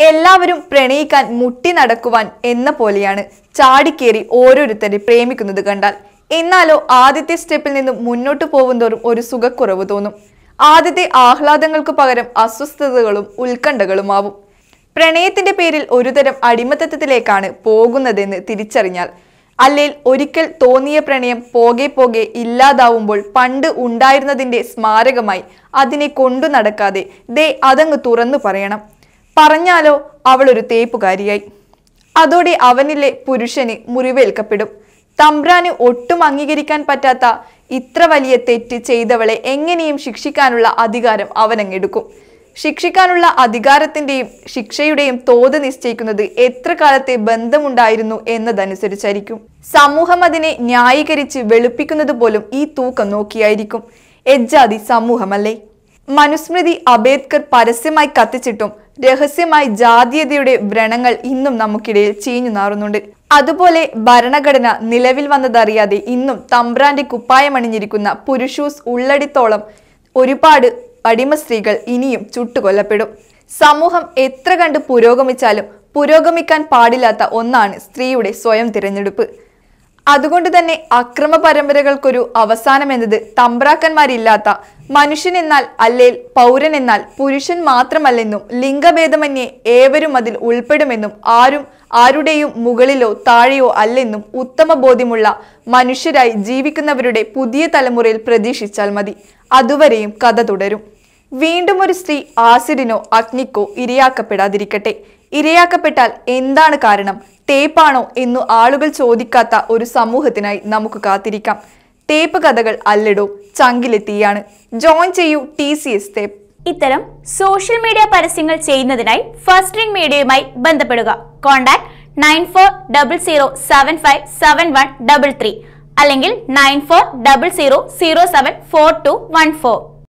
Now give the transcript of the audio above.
എല്ലാവരും പ്രണയിക്കാൻ മുട്ടി നടക്കുവാൻ എന്ന പോലെയാണ് ചാടിക്കേറി ഓരോരുത്തരെ പ്രേമിക്കുന്നത് കണ്ടാൽ എന്നാലോ ആദ്യത്തെ സ്റ്റെപ്പിൽ നിന്നും മുന്നോട്ട് പോകുന്തോറും ഒരു സുഖക്കുറവ് തോന്നും ആദ്യത്തെ ആഹ്ലാദങ്ങൾക്ക് പകരം അസ്വസ്ഥതകളും ഉത്കണ്ഠകളുമാവും പ്രണയത്തിന്റെ പേരിൽ ഒരുതരം അടിമത്തത്തിലേക്കാണ് പോകുന്നതെന്ന് തിരിച്ചറിഞ്ഞാൽ അല്ലെങ്കിൽ ഒരിക്കൽ തോന്നിയ പ്രണയം പോകെ പോകെ ഇല്ലാതാവുമ്പോൾ പണ്ട് ഉണ്ടായിരുന്നതിന്റെ സ്മാരകമായി അതിനെ കൊണ്ടു നടക്കാതെ ദേ അതങ്ങ് തുറന്നു പറയണം പറഞ്ഞാലോ അവൾ ഒരു തേപ്പുകാരിയായി അതോടെ അവനിലെ പുരുഷന് മുറിവേൽക്കപ്പെടും തമ്പ്രാന് ഒട്ടും അംഗീകരിക്കാൻ പറ്റാത്ത ഇത്ര വലിയ തെറ്റ് ചെയ്തവളെ എങ്ങനെയും ശിക്ഷിക്കാനുള്ള അധികാരം അവനങ്ങെടുക്കും ശിക്ഷിക്കാനുള്ള അധികാരത്തിന്റെയും ശിക്ഷയുടെയും തോത് നിശ്ചയിക്കുന്നത് എത്ര കാലത്തെ ബന്ധമുണ്ടായിരുന്നു എന്നതനുസരിച്ചായിരിക്കും സമൂഹം അതിനെ ന്യായീകരിച്ച് വെളുപ്പിക്കുന്നത് പോലും ഈ തൂക്കം നോക്കിയായിരിക്കും എജ്ജാതി സമൂഹമല്ലേ മനുസ്മൃതി അംബേദ്കർ പരസ്യമായി കത്തിച്ചിട്ടും രഹസ്യമായി ജാതീയതയുടെ വ്രണങ്ങൾ ഇന്നും നമുക്കിടയിൽ ചീഞ്ഞു നാറുന്നുണ്ട് അതുപോലെ ഭരണഘടന നിലവിൽ വന്നതറിയാതെ ഇന്നും തമ്പ്രാന്റെ കുപ്പായമണിഞ്ഞിരിക്കുന്ന പുരുഷൂസ് ഉള്ളടിത്തോളം ഒരുപാട് അടിമ സ്ത്രീകൾ ഇനിയും ചുട്ടുകൊല്ലപ്പെടും സമൂഹം എത്ര കണ്ട് പുരോഗമിച്ചാലും പുരോഗമിക്കാൻ പാടില്ലാത്ത ഒന്നാണ് സ്ത്രീയുടെ സ്വയം തിരഞ്ഞെടുപ്പ് അതുകൊണ്ട് തന്നെ അക്രമ പരമ്പരകൾക്കൊരു അവസാനമെന്നത് തമ്പ്രാക്കന്മാരില്ലാത്ത മനുഷ്യൻ എന്നാൽ അല്ലേൽ പൗരൻ എന്നാൽ പുരുഷൻ മാത്രമല്ലെന്നും ലിംഗഭേദമന്യേ ഏവരും അതിൽ ഉൾപ്പെടുമെന്നും ആരും ആരുടെയും മുകളിലോ താഴെയോ അല്ലെന്നും ഉത്തമ ബോധ്യമുള്ള മനുഷ്യരായി ജീവിക്കുന്നവരുടെ പുതിയ തലമുറയിൽ പ്രതീക്ഷിച്ചാൽ മതി അതുവരെയും കഥ തുടരും വീണ്ടും ഒരു സ്ത്രീ ആസിഡിനോ അഗ്നിക്കോ ഇരയാക്കപ്പെടാതിരിക്കട്ടെ ഇരയാക്കപ്പെട്ടാൽ എന്താണ് കാരണം തേപ്പാണോ എന്നു ആളുകൾ ചോദിക്കാത്ത ഒരു സമൂഹത്തിനായി നമുക്ക് കാത്തിരിക്കാം തേപ്പ് കഥകൾ അല്ലടോ ചങ്കിലെ തീയാണ് ജോയിൻ ചെയ്യൂ ടി സി എസ് തേപ്പ് ഇത്തരം സോഷ്യൽ മീഡിയ പരസ്യങ്ങൾ ചെയ്യുന്നതിനായി ഫസ്റ്റ് റിംഗ് മീഡിയയുമായി ബന്ധപ്പെടുക contact nine four double zero seven five seven one double three അല്ലെങ്കിൽ nine four double zero zero seven four two one four